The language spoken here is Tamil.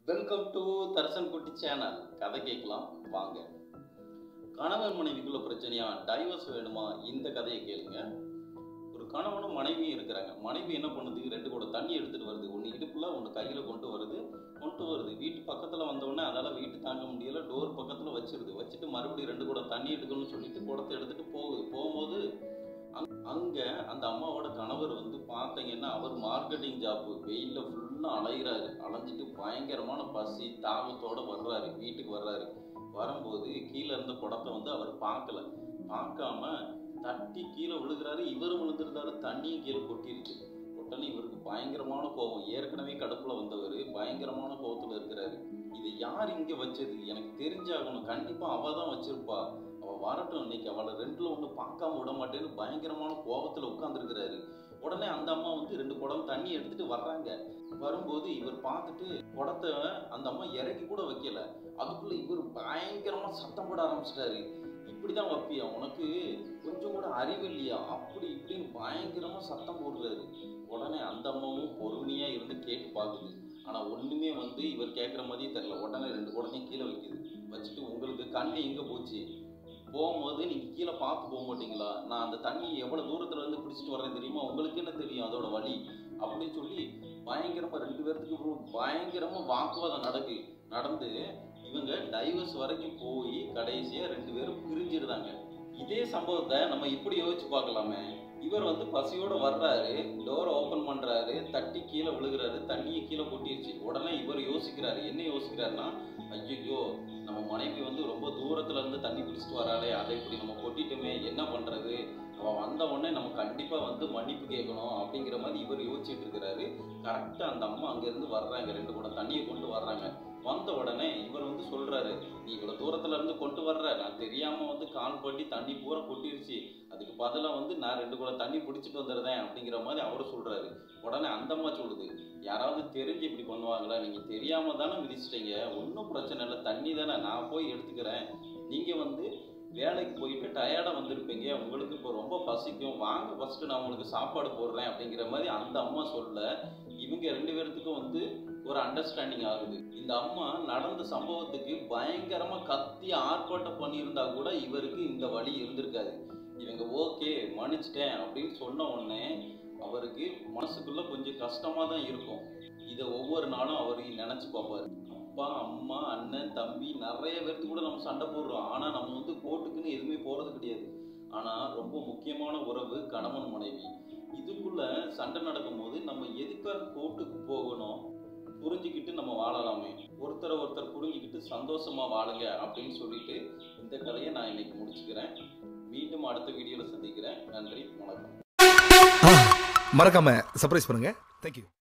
வெல்கம் டு தர்சன் குட்டி சேனல் கதை கேட்கலாம் வாங்க கணவன் மனைவிக்குள்ள பிரச்சனையா டைவர்ஸ் வேணுமா இந்த கதையை கேளுங்க ஒரு கணவனும் மனைவியும் இருக்கிறாங்க மனைவி என்ன பண்ணுது ரெண்டு கூட தண்ணி எடுத்துட்டு வருது ஒன்று இடுப்புல ஒன்று கையில் கொண்டு வருது கொண்டு வருது வீட்டு பக்கத்தில் வந்தோடனே அதால் வீட்டு தாங்க முடியல டோர் பக்கத்தில் வச்சிருது வச்சுட்டு மறுபடியும் ரெண்டு கூட தண்ணி எடுக்கணும்னு சொல்லிட்டு குடத்தை எடுத்துட்டு போகுது போகும்போது அங்க- அங்க அந்த அம்மாவோட கணவர் வந்து பார்த்தீங்கன்னா அவர் மார்க்கெட்டிங் ஜாப்பு வெயில்ல ஃபுல்லா அலைகிறாரு அலைஞ்சிட்டு பயங்கரமான பசி தாகத்தோட வர்றாரு வீட்டுக்கு வர்றாரு வரும்போது கீழே இருந்த குடத்தை வந்து அவர் பார்க்கல பார்க்காம தட்டி கீழே விழுகிறாரு இவரும் விழுந்திருந்தாரு தண்ணியும் கீழே கொட்டிருச்சு உடனே இவருக்கு பயங்கரமான கோபம் ஏற்கனவே கடுப்புல வந்தவர் பயங்கரமான கோபத்துல இருக்கிறாரு இது யார் இங்க வச்சது எனக்கு தெரிஞ்சாகணும் கண்டிப்பா அவ தான் வச்சிருப்பா அவ வரட்டும் இன்னைக்கு அவளை ரெண்டுல ஒண்ணு பார்க்காம விட மாட்டேன்னு பயங்கரமான கோபத்துல உட்கார்ந்துருக்கிறாரு உடனே அந்த அம்மா வந்து ரெண்டு குடம் தண்ணி எடுத்துட்டு வர்றாங்க வரும்போது இவர் பார்த்துட்டு குடத்தை அந்த அம்மா இறக்கி கூட வைக்கல அதுக்குள்ள இவர் பயங்கரமா சத்தம் போட ஆரம்பிச்சிட்டாரு இப்படிதான் வைப்பியா உனக்கு கொஞ்சம் கூட அறிவு இல்லையா அப்படி இப்படின்னு பயங்கரமா சத்தம் போடுறாரு உடனே அந்த அம்மாவும் பொறுமையா இருந்து கேட்டு பார்க்குது ஆனா ஒண்ணுமே வந்து இவர் கேட்குற மாதிரியே தெரியல உடனே ரெண்டு குடத்தையும் கீழே வைக்குது வச்சுட்டு உங்களுக்கு கண்ணு எங்க போச்சு போகும்போது நீங்க கீழே பார்த்து போக மாட்டீங்களா நான் அந்த தண்ணி எவ்வளவு தூரத்துல இருந்து பிடிச்சிட்டு வரேன் தெரியுமா உங்களுக்கு என்ன தெரியும் அதோட வழி அப்படின்னு சொல்லி பயங்கரமா ரெண்டு பேர்த்துக்கு அப்புறம் பயங்கரமா வாக்குவாதம் நடக்கு நடந்து இவங்க டைவர்ஸ் வரைக்கும் போய் கடைசியா ரெண்டு பேரும் பிரிஞ்சிருந்தாங்க இதே சம்பவத்தை நம்ம இப்படி யோசிச்சு பார்க்கலாமே இவர் வந்து பசியோட வர்றாரு டோரை ஓபன் பண்றாரு தட்டி கீழே விழுகிறாரு தண்ணியை கீழே கொட்டிருச்சு உடனே இவர் யோசிக்கிறாரு என்ன யோசிக்கிறாருன்னா ஐயோ நம்ம மனைவி வந்து ரொம்ப தூரத்துல இருந்து தண்ணி குடிச்சிட்டு வராளே அதை இப்படி நம்ம கொட்டிட்டோமே என்ன பண்றது அவ வந்த உடனே நம்ம கண்டிப்பா வந்து மன்னிப்பு கேட்கணும் அப்படிங்கிற மாதிரி இவர் யோசிச்சுட்டு இருக்கிறாரு கரெக்டா அந்த அம்மா அங்க இருந்து வர்றாங்க ரெண்டு கூட தண்ணியை கொண்டு வர்றாங்க வந்த உடனே இவர் வந்து சொல்றாரு நீ இவ்வளவு தூரத்துல இருந்து கொண்டு வர்ற நான் தெரியாம வந்து கால் பண்ணி தண்ணி பூரா கொட்டிருச்சு அதுக்கு பதிலா வந்து நான் ரெண்டு கூட தண்ணி பிடிச்சிட்டு வந்துடுறேன் அப்படிங்கிற மாதிரி அவரு சொல்றாரு உடனே அந்த அம்மா சொல்லுது யாராவது தெரிஞ்சு இப்படி பண்ணுவாங்களா நீங்க தெரியாம தானே மிதிச்சிட்டீங்க ஒன்றும் பிரச்சனை இல்லை தண்ணி தானே நான் போய் எடுத்துக்கிறேன் நீங்க வந்து வேலைக்கு போயிட்டு டயர்டா வந்திருப்பீங்க உங்களுக்கு இப்போ ரொம்ப பசிக்கும் வாங்க ஃபர்ஸ்ட் நான் உங்களுக்கு சாப்பாடு போடுறேன் அப்படிங்கிற மாதிரி அந்த அம்மா சொல்ல இவங்க ரெண்டு பேர்த்துக்கும் வந்து ஒரு அண்டர்ஸ்டாண்டிங் ஆகுது இந்த அம்மா நடந்த சம்பவத்துக்கு பயங்கரமா கத்தி ஆர்ப்பாட்டம் பண்ணியிருந்தா கூட இவருக்கு இந்த வழி இருந்திருக்காது இவங்க ஓகே மன்னிச்சிட்டேன் அப்படின்னு சொன்ன உடனே அவருக்கு மனசுக்குள்ள கொஞ்சம் கஷ்டமா தான் இருக்கும் இதை ஒவ்வொரு நாளும் அவர் நினைச்சு பார்ப்பாரு அப்பா அம்மா அண்ணன் தம்பி நிறைய பேர்த்து கூட நம்ம சண்டை போடுறோம் ஆனா நம்ம வந்து கோர்ட்டுக்குன்னு எதுவுமே போறது கிடையாது ஆனா ரொம்ப முக்கியமான உறவு கணவன் மனைவி இதுக்குள்ள சண்டை நடக்கும்போது நம்ம எதுக்காக கோர்ட்டுக்கு போகணும் புரிஞ்சுக்கிட்டு நம்ம வாழலாமே ஒருத்தரை ஒருத்தர் புரிஞ்சுக்கிட்டு சந்தோஷமா வாழுங்க அப்படின்னு சொல்லிட்டு இந்த கதையை நான் இன்னைக்கு முடிச்சுக்கிறேன் மீண்டும் அடுத்த வீடியோல சந்திக்கிறேன் நன்றி வணக்கம் மறக்காம சர்ப்ரைஸ் பண்ணுங்க தேங்க்யூ